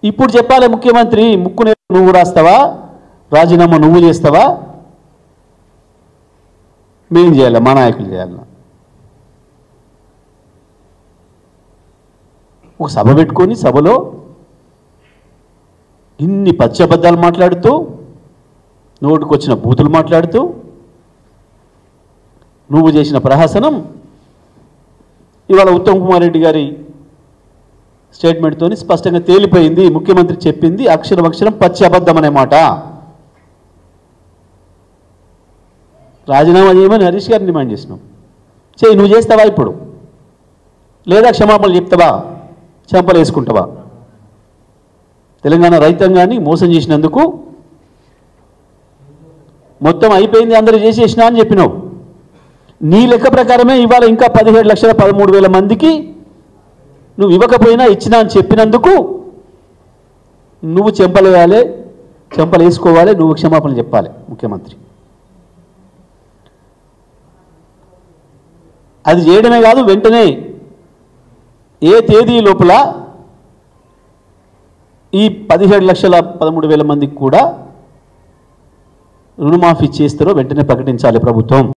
ఇప్పుడు చెప్పాలి ముఖ్యమంత్రి ముక్కు నేల నువ్వు రాస్తావా రాజీనామా నువ్వు చేస్తావా మేం చేయాలి మా నాయకులు చేయాలి ఒక సభ పెట్టుకొని సభలో ఇన్ని పచ్చబద్దాలు మాట్లాడుతూ నోటికొచ్చిన బూతులు మాట్లాడుతూ నువ్వు చేసిన ప్రహసనం ఇవాళ ఉత్తమ్ కుమార్ రెడ్డి గారి స్టేట్మెంట్తో స్పష్టంగా తేలిపోయింది ముఖ్యమంత్రి చెప్పింది అక్షరం అక్షరం పచ్చి అబద్ధం అనే మాట రాజీనామా చేయమని హరీష్ గారిని డిమాండ్ చేసినాం చేయి నువ్వు చేస్తావా ఇప్పుడు లేదా క్షమాపణలు చెప్తావా చెంపలు వేసుకుంటావా తెలంగాణ రైతాంగాన్ని మోసం చేసినందుకు మొత్తం అయిపోయింది అందరూ చేసేసినా అని చెప్పినావు నీ లెక్క ప్రకారమే ఇవాళ ఇంకా పదిహేడు లక్షల పదమూడు వేల మందికి నువ్వు ఇవ్వకపోయినా ఇచ్చినా అని చెప్పినందుకు నువ్వు చెంపలు వేయాలి చెంపలు వేసుకోవాలి నువ్వు క్షమాపణ చెప్పాలి ముఖ్యమంత్రి అది చేయడమే కాదు వెంటనే ఏ తేదీ లోపల ఈ పదిహేడు లక్షల పదమూడు వేల మందికి కూడా రుణమాఫీ చేస్తారో వెంటనే ప్రకటించాలి ప్రభుత్వం